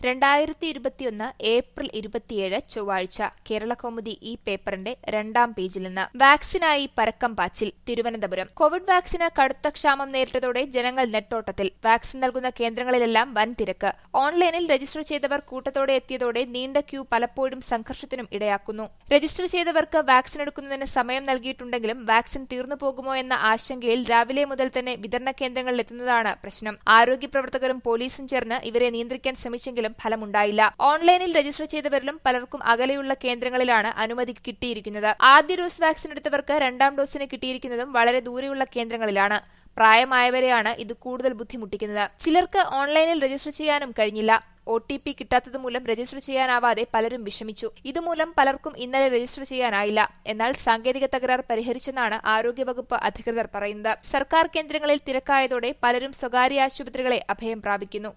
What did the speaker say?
രണ്ടായിരത്തി ഇരുപത്തിയൊന്ന് ഏപ്രിൽ ഇരുപത്തിയേഴ് ചൊവ്വാഴ്ച കേരളകൗമുദി ഈ പേപ്പറിന്റെ രണ്ടാം പേജിൽ നിന്ന് വാക്സിനായി പരക്കം പാച്ചിൽ തിരുവനന്തപുരം കോവിഡ് വാക്സിന് കടുത്ത ക്ഷാമം നേരിട്ടതോടെ ജനങ്ങൾ നെട്ടോട്ടത്തിൽ വാക്സിൻ നൽകുന്ന കേന്ദ്രങ്ങളിലെല്ലാം വൻ തിരക്ക് ഓൺലൈനിൽ രജിസ്റ്റർ ചെയ്തവർ കൂട്ടത്തോടെ എത്തിയതോടെ നീണ്ട ക്യൂ പലപ്പോഴും സംഘർഷത്തിനും ഇടയാക്കുന്നു രജിസ്റ്റർ ചെയ്തവർക്ക് വാക്സിൻ എടുക്കുന്നതിന് സമയം നൽകിയിട്ടുണ്ടെങ്കിലും വാക്സിൻ തീർന്നു പോകുമോ എന്ന ആശങ്കയിൽ രാവിലെ മുതൽ തന്നെ വിതരണ കേന്ദ്രങ്ങളിൽ എത്തുന്നതാണ് പ്രശ്നം ആരോഗ്യ പ്രവർത്തകരും പോലീസും ചേർന്ന് ഇവരെ നിയന്ത്രിക്കാൻ ശ്രമിച്ചെങ്കിലും ഫലമുണ്ടായില്ല ഓൺലൈനിൽ രജിസ്റ്റർ ചെയ്തവരിലും പലർക്കും അകലെയുള്ള കേന്ദ്രങ്ങളിലാണ് അനുമതി കിട്ടിയിരിക്കുന്നത് ആദ്യ ഡോസ് വാക്സിൻ എടുത്തവർക്ക് രണ്ടാം ഡോസിന് കിട്ടിയിരിക്കുന്നതും വളരെ ദൂരെയുള്ള കേന്ദ്രങ്ങളിലാണ് പ്രായമായവരെയാണ് ഇത് കൂടുതൽ ബുദ്ധിമുട്ടിക്കുന്നത് ചിലർക്ക് ഓൺലൈനിൽ രജിസ്റ്റർ ചെയ്യാനും കഴിഞ്ഞില്ല ഒ ടി പി കിട്ടാത്തതുമൂലം രജിസ്റ്റർ ചെയ്യാനാവാതെ പലരും വിഷമിച്ചു ഇതുമൂലം പലർക്കും ഇന്നലെ രജിസ്റ്റർ ചെയ്യാനായില്ല എന്നാൽ സാങ്കേതിക തകരാർ പരിഹരിച്ചെന്നാണ് ആരോഗ്യവകുപ്പ് അധികൃതർ പറയുന്നത് സർക്കാർ കേന്ദ്രങ്ങളിൽ തിരക്കായതോടെ പലരും സ്വകാര്യ ആശുപത്രികളെ അഭയം പ്രാപിക്കുന്നു